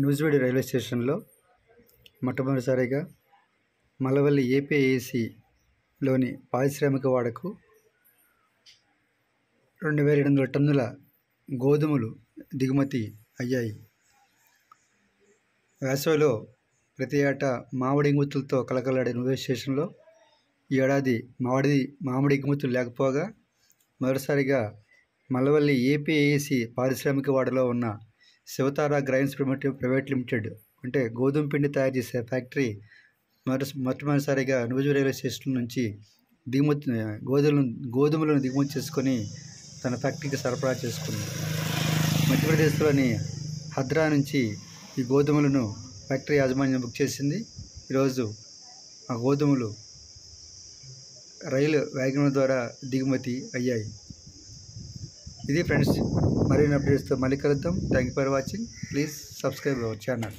Nuzvid railway స్టేషన్లో మొట్టమొదటిసారిగా మల్లవల్లి ఏపీఏసీలోని పారిశ్రామిక వాడకు రెండు వేల ఏడు వందల టన్నుల గోధుమలు దిగుమతి అయ్యాయి వేసవిలో ప్రతి ఏటా మామిడి ఎగుమతులతో కలకలాడే నూజివీడు స్టేషన్లో ఈ ఏడాది మామిడి మామిడి ఎగుమతులు లేకపోగా మొదటిసారిగా మల్లవల్లి ఏపీఏసీ పారిశ్రామిక వాడలో ఉన్న Sivatara grains private private limited అంటే గోధుమ పిండి తయారు చేసే ఫ్యాక్టరీ మొదటి మొట్టమొదటిసారిగా నూజివీడు రైల్వే స్టేషన్ నుంచి దిగుమతి గోధుమలను గోధుమలను దిగుమతి చేసుకొని తన ఫ్యాక్టరీకి సరఫరా చేసుకుంది మధ్యప్రదేశ్లోని హద్రా నుంచి ఈ గోధుమలను ఫ్యాక్టరీ యాజమాన్యం బుక్ చేసింది ఈరోజు ఆ గోధుమలు రైలు వ్యాగన్ల ద్వారా దిగుమతి అయ్యాయి ఇది ఫ్రెండ్స్ మరిన్ని అప్డేట్స్తో మళ్ళీ కలుద్దాం thank you for watching please subscribe our channel